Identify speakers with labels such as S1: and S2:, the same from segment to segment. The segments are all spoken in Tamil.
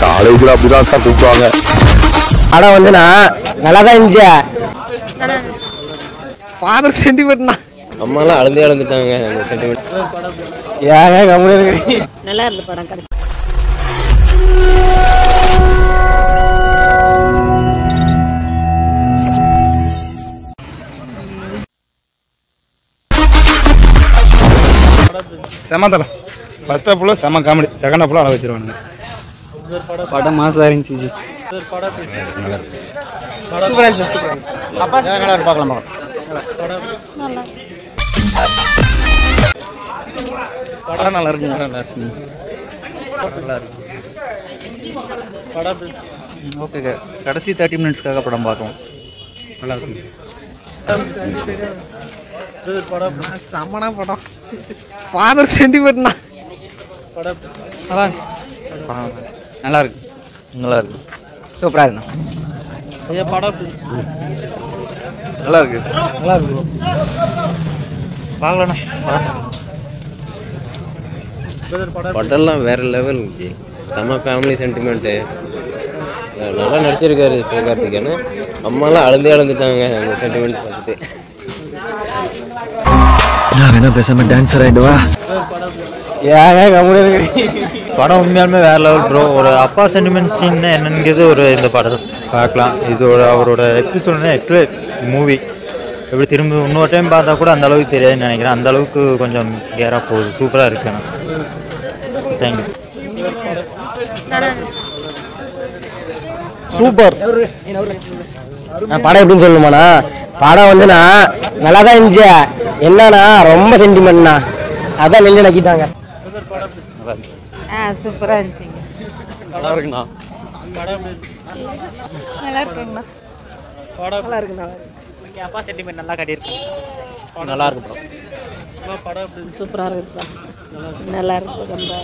S1: காலேஜில் அப்படிதான் சார் கூப்பிடுவாங்க
S2: படம் வந்து நான் நல்லா தான் இருந்துச்சு
S3: நல்லா இருந்துச்சு
S2: ஃபாதர் சென்டிமெண்ட்னா
S4: அம்மாலாம் அழுந்தே அழுந்துட்டாங்க அந்த சென்டிமெண்ட்
S2: ஏங்க கம்முனு இருக்கு
S3: நல்லா இருந்த படம் கடைசி
S5: செம தலை ஃபர்ஸ்ட் ஹாஃபில் செம காமெடி செகண்ட் ஹாஃபில் அளவு வச்சிருவானுங்க
S2: படம் மாசம் இருந்துச்சு ஜி சூப்பரா இருந்துச்சு சூப்பரா இருந்துச்சு அப்பா நல்லா இருக்கு பார்க்கலாம் பார்க்கலாம்
S5: படம் நல்லா இருக்கு நல்லா இருக்கு
S6: ஓகே கடைசி தேர்ட்டி மினிட்ஸ்க்காக படம் பார்க்கலாம்
S5: நல்லா இருக்கு
S2: செம்மனா படம் ஃபாதர் சென்டிமெண்ட்னா
S6: நல்லா இருந்துச்சு நல்லா இருக்கு நல்லா இருக்கு
S2: சூப்பரா இருந்தா
S6: நல்லா இருக்கு
S2: நல்லா இருக்கு
S6: பார்க்கலண்ணா
S4: படம்லாம் வேற லெவல் இருந்துச்சு செம ஃபேமிலி சென்டிமெண்ட்டு நல்லா நடிச்சிருக்காரு சிவகார்த்திகேயன் அம்மாலாம் அழுந்தே அழுந்துட்டாங்க அந்த சென்டிமெண்ட் பார்த்துட்டு
S1: நான் வேணா பேசாம டான்ஸர் ஆயிடுவா
S2: ஏங்க கம்முனு இருக்கு
S6: படம் உண்மையாலுமே வேற லெவல் ப்ரோ ஒரு அப்பா சென்டிமெண்ட் சீன் என்னங்கிறது ஒரு இந்த படத்தை பார்க்கலாம் இது ஒரு அவரோட எபிசோட்னா எக்ஸலண்ட் மூவி எப்படி திரும்ப இன்னொரு டைம் பார்த்தா கூட அந்த அளவுக்கு தெரியாதுன்னு நினைக்கிறேன் அந்த அளவுக்கு கொஞ்சம் கேராக போகுது சூப்பராக இருக்கு ஆனால் தேங்க்யூ
S3: நல்லா இருந்துச்சு
S2: சூப்பர் நான் படம் எப்படின்னு சொல்லணுமாண்ணா படம் வந்து நான் நல்லா தான் இருந்துச்சு என்னன்னா ரொம்ப சென்டிமெண்ட்ண்ணா அதான் நெஞ்சு நக்கிட்டாங்க
S3: ஆ சூப்பராக இருந்துச்சுங்க
S6: நல்லா இருக்குண்ணா
S3: நல்லா இருக்குங்கண்ணா
S2: நல்லா இருக்கு நல்லா இருக்கு
S7: அப்பா சென்டிமெண்ட் நல்லா காட்டியிருக்கேன்
S4: நல்லா இருக்கு படம்
S3: சூப்பராக இருக்குப்பா நல்லா இருக்கு ரொம்ப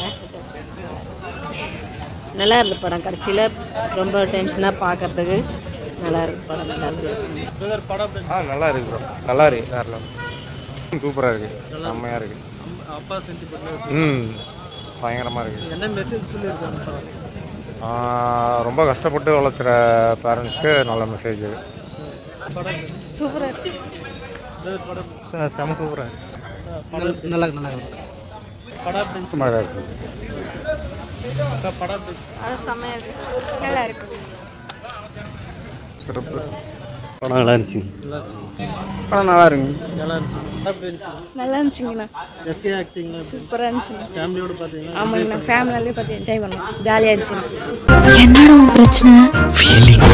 S3: நல்லா இருந்து படம் கடைசியில் ரொம்ப டென்ஷனாக பார்க்கறதுக்கு நல்லா இருக்கு படம் நல்லா இருக்கு
S5: ஆ நல்லா இருக்கு ப்ரோ நல்லா இருக்கு வேற லெவல் சூப்பராக இருக்கு செம்மையாக இருக்கு
S7: அப்பா சென்டிமெண்ட்
S5: ம் பயங்கரமாக இருக்கு
S7: என்ன மெசேஜ் சொல்லியிருக்காங்க
S5: ஆ, ரொம்ப கஷ்டப்பட்டு வளர்த்துற பேரண்ட்ஸ்க்கு நல்ல மெசேஜ்
S3: சூப்பராக இருக்கு
S6: செம சூப்பராக
S2: நல்லா இருக்கு நல்லா இருக்கு
S7: படம்
S5: சுமாராக இருக்கு
S7: படம்
S3: அது செம்மையாக இருக்கு நல்லா இருக்கு
S5: சிறப்பு
S4: படம் நல்லா இருந்துச்சு
S2: படம் நல்லா இருக்கு
S3: நல்லா இருந்துச்சுங்கண்ணா
S7: எஸ்கே ஆக்டிங்
S3: சூப்பராக இருந்துச்சுங்க
S7: ஃபேமிலியோட பார்த்தீங்கன்னா
S3: ஆமாங்கண்ணா ஃபேமிலியே பார்த்து என்ஜாய் பண்ணோம் ஜாலியாக இருந்துச்சுங்க
S8: என்னடா உன் பிரச்சனை
S1: ஃபீலிங்